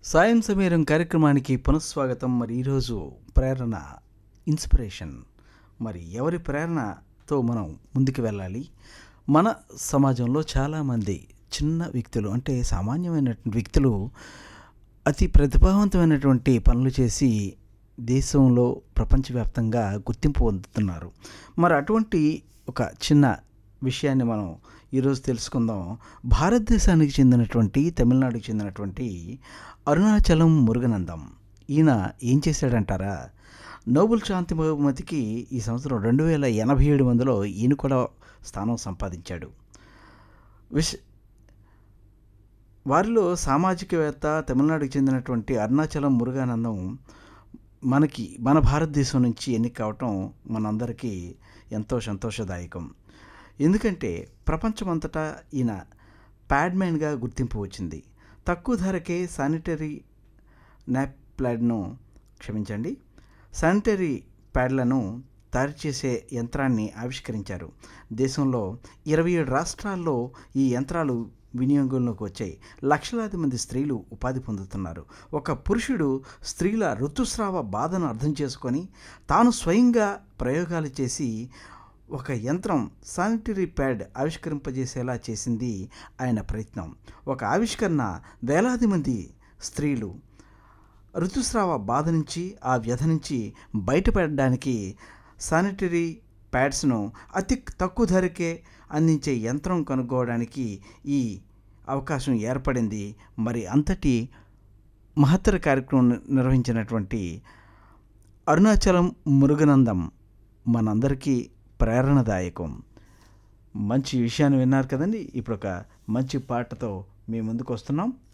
సాయం సమీరం కార్యక్రమానికి పునఃస్వాగతం మరి ఈరోజు ప్రేరణ ఇన్స్పిరేషన్ మరి ఎవరి ప్రేరణతో మనం ముందుకు వెళ్ళాలి మన సమాజంలో చాలామంది చిన్న వ్యక్తులు అంటే సామాన్యమైనటువంటి వ్యక్తులు అతి ప్రతిభావంతమైనటువంటి పనులు చేసి దేశంలో ప్రపంచవ్యాప్తంగా గుర్తింపు పొందుతున్నారు మరి అటువంటి ఒక చిన్న విషయాన్ని మనం ఈరోజు తెలుసుకుందాం భారతదేశానికి చెందినటువంటి తమిళనాడుకి చెందినటువంటి అరుణాచలం మురుగనందం ఈయన ఏం చేశాడంటారా నోబెల్ శాంతి బహుమతికి ఈ సంవత్సరం రెండు వేల ఎనభై ఏడు మందిలో ఈయన కూడా స్థానం సంపాదించాడు విష్ వారిలో సామాజికవేత్త తమిళనాడుకి చెందినటువంటి అరుణాచలం మురుగానందం మనకి మన భారతదేశం నుంచి ఎన్నిక కావటం మనందరికీ ఎంతో సంతోషదాయకం ఎందుకంటే ప్రపంచమంతటా ఈయన ప్యాడ్మ్యాన్గా గుర్తింపు వచ్చింది తక్కువ ధరకే శానిటరీ నాప్లాడ్ను క్షమించండి శానిటరీ ప్యాడ్లను తయారు చేసే యంత్రాన్ని ఆవిష్కరించారు దేశంలో ఇరవై ఏడు రాష్ట్రాల్లో ఈ యంత్రాలు వినియోగంలోకి వచ్చాయి లక్షలాది మంది స్త్రీలు ఉపాధి పొందుతున్నారు ఒక పురుషుడు స్త్రీల ఋతుస్రావ బాధను అర్థం చేసుకొని తాను స్వయంగా ప్రయోగాలు చేసి ఒక యంత్రం శానిటరీ ప్యాడ్ ఆవిష్కరింపజేసేలా చేసింది ఆయన ప్రయత్నం ఒక ఆవిష్కరణ వేలాది మంది స్త్రీలు ఋతుస్రావ బాధ నుంచి ఆ వ్యధ నుంచి బయటపడడానికి శానిటరీ ప్యాడ్స్ను అతి తక్కువ ధరకే అందించే యంత్రం కనుక్కోవడానికి ఈ అవకాశం ఏర్పడింది మరి అంతటి మహత్తర కార్యక్రమం నిర్వహించినటువంటి అరుణాచలం మురుగనందం మనందరికీ ప్రేరణదాయకం మంచి విషయాన్ని విన్నారు కదండి ఇప్పుడు ఒక మంచి పాటతో మీ ముందుకు వస్తున్నాం